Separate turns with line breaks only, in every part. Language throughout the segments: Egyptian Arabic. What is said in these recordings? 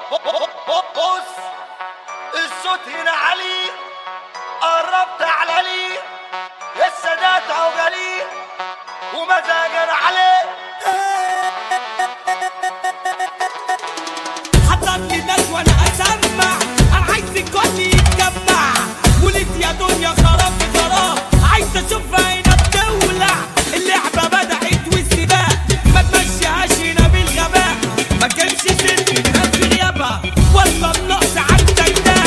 بص الصوت هنا عالي قربت على لي السادات عجلي ومزاجنا عليه
حضرت الناس وانا اسمع انا عايز الكل يتجمع ولد يا دنيا خراب في خراب عايز اشوفها هنا بتولع اللعبه بدات والسباق ما تمشيهاش هنا بالغباء ما كانش ست الناس في غيابها ولا النقص عندك ده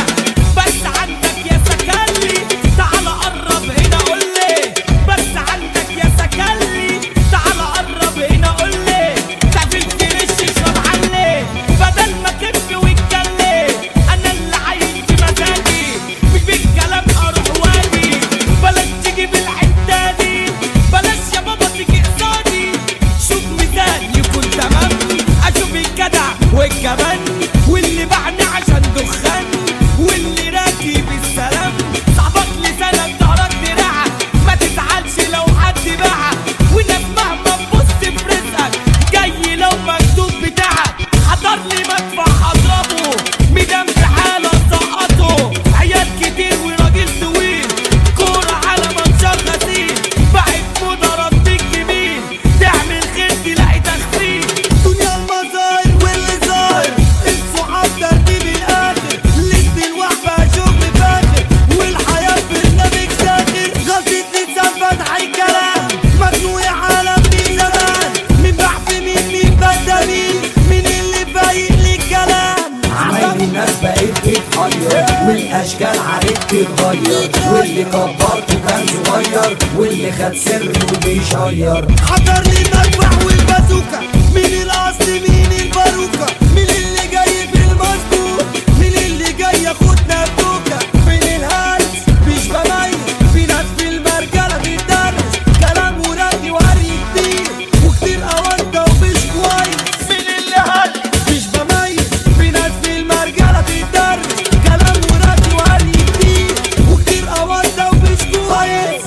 بس عندك يا سكلي تعال قرب هنا قول لي بس عندك يا سكلي تعال قرب هنا قول لي تعمل ترش اشرب عليه بدل ما تبكي وتكلم انا اللي عايش مزاجي مش بالكلام اروح واجي بلاش تيجي بالحته دي بلاش يا بابا تيجي قصادي شوف مثال يكون تمام اشوف الجدع والجبان واللي باعني عشان دخان واللي راكب السلام صاحبك لسانك ظهرك دراعك ما تزعلش لو حد باعك والناس مهما تبص في رزقك جاي لو مكتوب بتاعك حضر لي مدفع اضربه ميدان في حاله سقطه عيال كتير وراجل طويل كورة على منشار غسيل بعد موضة رديك جميل تعمل خير تلاقي تخفيف دنيا المظاهر واللي ظاهر الصحاب ترتيب الاخر لسه الوحبة شغل فاخر والحياة برنامج ساخر غلطة لسان فتح الكلام مجنون يا عالم في زمان مين بحث مين مين بدأ مين مين اللي فايق للكلام
عمايل الناس بقت تتحير والاشكال عليك تتغير واللي كبرته كان صغير واللي خد سره بيشير
حضر لي المدفع والبازوكا مين الاصل مين الباروكا مين اللي جاي بالمظبوط مين اللي جاي ياخدنا بوكا مين الهلس مش بميز في ناس في المرجله بتدرس كلام ورد وهري كتير وكتير اوانطه ومش كويس
مين اللي هل
مش بميز في ناس في المرجله بتدرس كلام ورد وهري كتير وكتير اوانطه ومش كويس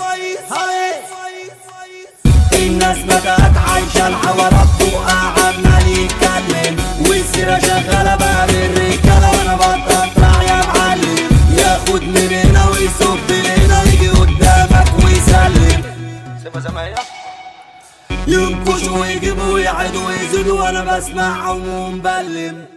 الناس بدأت عايشة الحوارات وقعدنا نتكلم والسيرة شغالة بقى بالرجالة وانا بتقطع يا معلم ياخد من هنا ويصب هنا يجي قدامك ويسلم
سيبها زي ما هي
ينكش ويجيب ويعد ويزيد وانا بسمع ومبلم